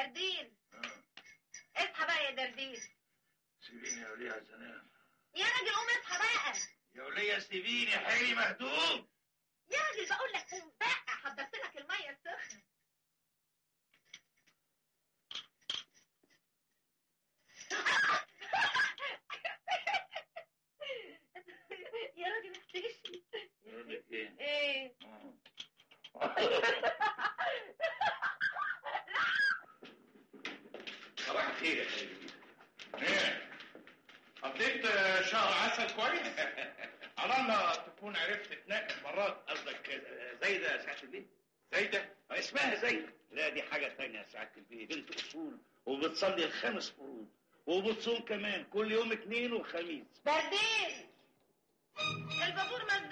دردين آه. اصحى بقى يا دردين سيبيني يا وليه عشان انام يا راجل قوم اصحى بقى يا وليه سيبيني حيلي مهدوم يا راجل بقول لك قوم بقى حضرت لك الميه السخنه يا راجل اختشي يقول لك ايه ايه آه. صباح الخير يا حبيبي ايه قضيت شهر عسل كويس على الله تكون عرفت تنقي مرات قصدك زايدة يا سعادة البيه زايدة اسمها زايدة لا دي حاجة تانية يا سعادة البيه بنت أصول وبتصلي الخمس فروض وبتصوم كمان كل يوم اثنين وخميس دردين البابور مسجون